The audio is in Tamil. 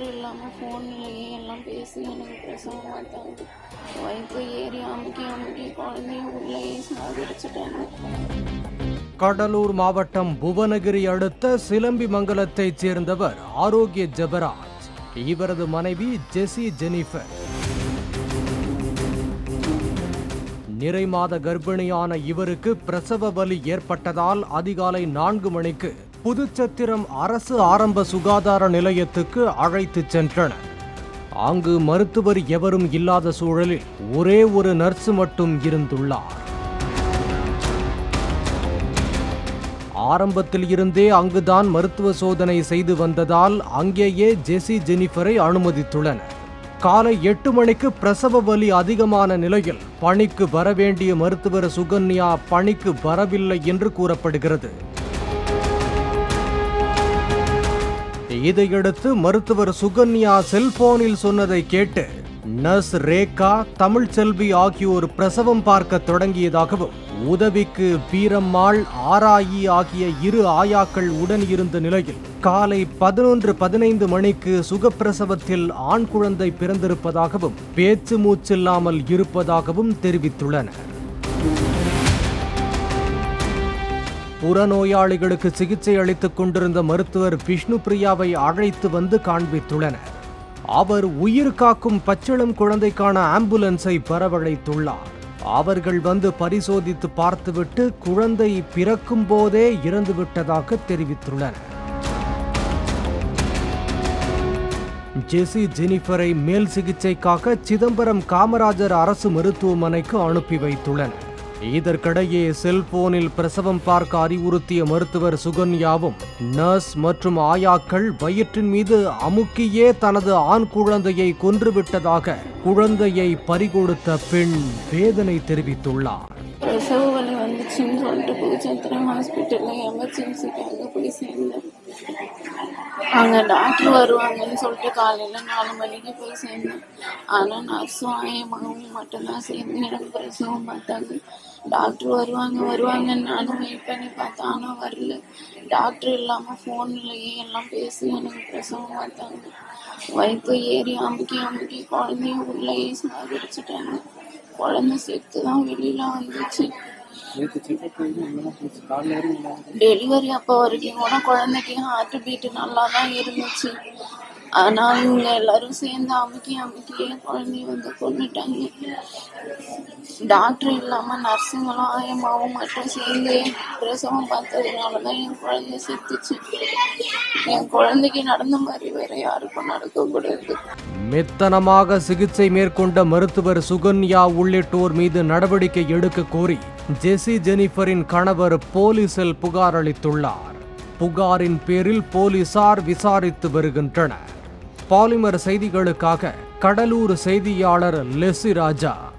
டாக்டர் இல்லாமல் ஃபோன்லேயே எல்லாம் பேசி எனக்கு பிரசவம் பார்த்தாங்க வயிற்று ஏறி அமுக்கி அமுக்கி குழந்தைய உள்ளேயே சாகடிச்சிட்டாங்க கடலூர் மாவட்டம் புவனகிரி அடுத்த சிலம்பிமங்கலத்தைச் சேர்ந்தவர் ஆரோக்கிய ஜெபராஜ் இவரது மனைவி ஜெசி ஜெனிஃபர் நிறைமாத கர்ப்பிணியான இவருக்கு பிரசவ வலி ஏற்பட்டதால் அதிகாலை நான்கு மணிக்கு புதுச்சத்திரம் அரசு ஆரம்ப சுகாதார நிலையத்துக்கு அழைத்துச் சென்றனர் அங்கு மருத்துவர் எவரும் இல்லாத சூழலில் ஒரே ஒரு நர்ஸ் மட்டும் இருந்துள்ளார் ஆரம்பத்தில் இருந்தே அங்குதான் மருத்துவ சோதனை செய்து வந்ததால் அங்கேயே ஜெசி ஜெனிஃபரை அனுமதித்துள்ளனர் காலை எட்டு மணிக்கு பிரசவ வலி அதிகமான நிலையில் பணிக்கு வரவேண்டிய மருத்துவர் சுகன்யா பணிக்கு வரவில்லை என்று கூறப்படுகிறது இதையடுத்து மருத்துவர் சுகன்யா செல்போனில் சொன்னதை கேட்டு நர்ஸ் ரேகா தமிழ்ச்செல்வி ஆகியோர் பிரசவம் பார்க்க தொடங்கியதாகவும் உதவிக்கு வீரம்மாள் ஆராயி ஆகிய இரு ஆயாக்கள் உடன் இருந்த நிலையில் காலை பதினொன்று பதினைந்து மணிக்கு சுகப்பிரசவத்தில் ஆண் குழந்தை பிறந்திருப்பதாகவும் பேச்சு மூச்சில்லாமல் இருப்பதாகவும் தெரிவித்துள்ளனர் புறநோயாளிகளுக்கு சிகிச்சை அளித்துக் கொண்டிருந்த மருத்துவர் விஷ்ணு பிரியாவை அழைத்து வந்து காண்பித்துள்ளனர் அவர் உயிர் காக்கும் பச்சிளம் குழந்தைக்கான ஆம்புலன்ஸை வரவழைத்துள்ளார் அவர்கள் வந்து பரிசோதித்து பார்த்துவிட்டு குழந்தை பிறக்கும் போதே இறந்துவிட்டதாக தெரிவித்துள்ளனர் ஜெசி ஜெனிஃபரை மேல் சிகிச்சைக்காக சிதம்பரம் காமராஜர் அரசு மருத்துவமனைக்கு அனுப்பி வைத்துள்ளனர் இதற்கிடையே செல்போனில் பிரசவம் பார்க்க அறிவுறுத்திய மருத்துவர் சுகன்யாவும் நர்ஸ் மற்றும் ஆயாக்கள் வயிற்றின் மீது அமுக்கியே தனது ஆண் குழந்தையை கொன்றுவிட்டதாக குழந்தையை பறிகொடுத்த பெண் வேதனை தெரிவித்துள்ளார் பிரசவ வலி வந்துச்சுன்னு சொல்லிட்டு புதுச்சத்திரம் ஹாஸ்பிட்டலில் எமர்ஜென்சிக்காக போய் சேர்ந்தேன் அங்கே டாக்டர் வருவாங்கன்னு சொல்லிட்டு காலையில் நாலு மணிக்கு போய் சேர்ந்தேன் ஆனால் நர்ஸும் ஆயமாவும் மட்டும்தான் சேர்ந்து எனக்கு பிரசவம் பார்த்தாங்க டாக்டர் வருவாங்க வருவாங்கன்னு நானும் வெயிட் பண்ணி பார்த்தேன் ஆனால் வரல டாக்டர் இல்லாமல் ஃபோன்லேயே எல்லாம் பேசி எனக்கு பிரசவம் பார்த்தாங்க வயிற்று ஏறி அமுக்கி அமுக்கி குழந்தைய உள்ளேயே சாகடிச்சிட்டாங்க குழந்தை செத்து தான் வெளியில வந்துச்சு நேற்று செக்அப் பண்ணி எங்கெல்லாம் போச்சு காலைல வரைக்கும் நல்லா இருந்துச்சு. டெலிவரி அப்போ வரைக்கும் கூட குழந்தைக்கு ஹார்ட் பீட்டு நல்லா தான் இருந்துச்சு ஆனால் இவங்க எல்லாரும் சேர்ந்து அமுக்கி அமுக்கியே குழந்தைய வந்து கொண்டுட்டாங்க டாக்டர் இல்லாமல் நர்ஸுங்களும் ஆயமாவும் மட்டும் சேர்ந்து பிரசவம் பார்த்ததுனால தான் என் குழந்தை செத்துச்சு என் குழந்தைக்கு நடந்த மாதிரி வேற யாருக்கும் நடக்கக்கூடாது மெத்தனமாக சிகிச்சை மேற்கொண்ட மருத்துவர் சுகன்யா உள்ளிட்டோர் மீது நடவடிக்கை எடுக்க கோரி ஜெசி ஜெனிஃபரின் கணவர் போலீசில் புகார் அளித்துள்ளார் புகாரின் பேரில் போலீசார் விசாரித்து வருகின்றனர் பாலிமர் செய்திகளுக்காக கடலூர் செய்தியாளர் லெசி ராஜா